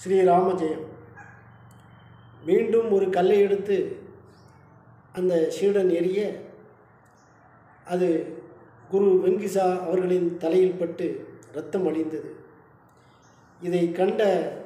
ஸ்ரீராமஜெயம் மீண்டும் ஒரு கல்லை எடுத்து அந்த சீடன் எறிய அது குரு வெங்கிசா அவர்களின் தலையில் பட்டு இரத்தம் அழிந்தது இதை கண்ட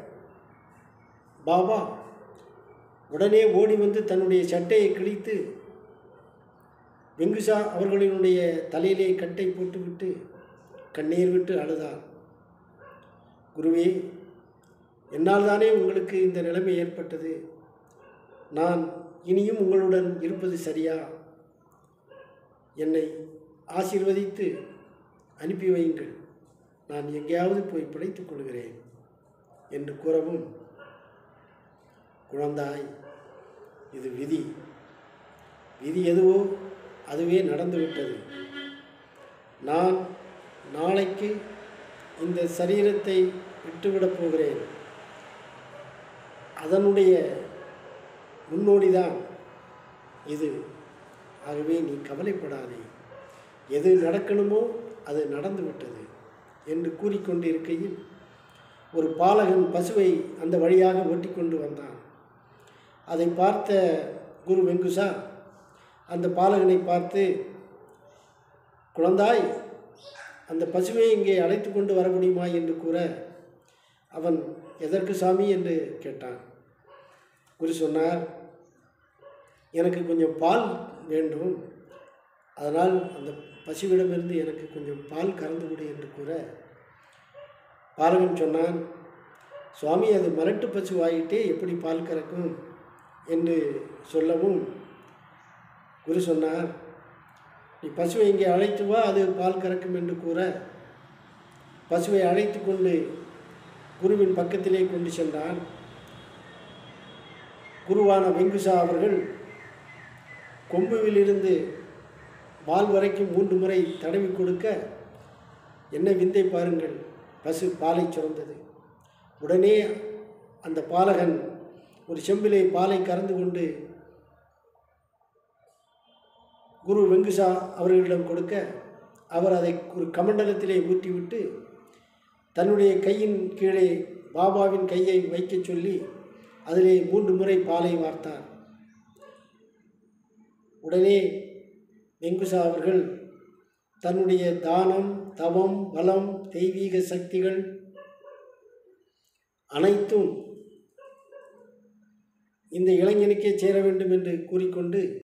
பாபா உடனே ஓடி வந்து தன்னுடைய சட்டையை கிழித்து வெங்குசா அவர்களினுடைய தலையிலே கட்டை போட்டுவிட்டு கண்ணீர் விட்டு அழுதார் குருவே என்னால் தானே உங்களுக்கு இந்த நிலைமை ஏற்பட்டது நான் இனியும் உங்களுடன் இருப்பது சரியா என்னை ஆசீர்வதித்து அனுப்பி வையுங்கள் நான் எங்கேயாவது போய் பிழைத்துக் கொள்கிறேன் என்று கூறவும் குழந்தாய் இது விதி விதி எதுவோ அதுவே நடந்துவிட்டது நான் நாளைக்கு இந்த சரீரத்தை விட்டுவிடப் போகிறேன் அதனுடைய முன்னோடிதான் இது ஆகவே நீ கவலைப்படாதே எது நடக்கணுமோ அது நடந்துவிட்டது என்று கூறிக்கொண்டிருக்கையில் ஒரு பாலகன் பசுவை அந்த வழியாக ஓட்டி கொண்டு வந்தான் அதை பார்த்த குரு வெங்குசா அந்த பாலகனை பார்த்து குழந்தாய் அந்த பசுவை இங்கே அழைத்து கொண்டு வர முடியுமா என்று கூற அவன் எதற்கு சாமி என்று கேட்டான் குரு சொன்னார் எனக்கு கொஞ்சம் பால் வேண்டும் அதனால் அந்த பசுவிடமிருந்து எனக்கு கொஞ்சம் பால் கறந்து கொடு என்று கூற பாலகன் சொன்னான் சுவாமி அது மரட்டு பசுவாயிட்டே எப்படி பால் கறக்கும் என்று சொல்லவும் குரு சொன்னார் நீ பசுவை இங்கே அழைத்து வா அது பால் கறக்கும் என்று கூற பசுவை அழைத்து கொண்டு குருவின் பக்கத்திலே கொண்டு சென்றான் குருவான வெங்குசா அவர்கள் கொம்புவிலிருந்து பால் வரைக்கும் மூன்று முறை தடவி கொடுக்க என்ன விந்தை பாருங்கள் பசு பாலை சுரந்தது உடனே அந்த பாலகன் ஒரு செம்பிலே பாலை கறந்து கொண்டு குரு வெங்குசா அவர்களிடம் கொடுக்க அவர் அதை ஒரு கமண்டலத்திலே ஊற்றிவிட்டு தன்னுடைய கையின் கீழே பாபாவின் கையை வைக்கச் சொல்லி அதிலே மூன்று முறை பாலை வார்த்தார் உடனே வெங்குசா அவர்கள் தன்னுடைய தானம் தவம் பலம் தெய்வீக சக்திகள் அனைத்தும் இந்த இளைஞனுக்கே சேர வேண்டும் என்று கூறிக்கொண்டு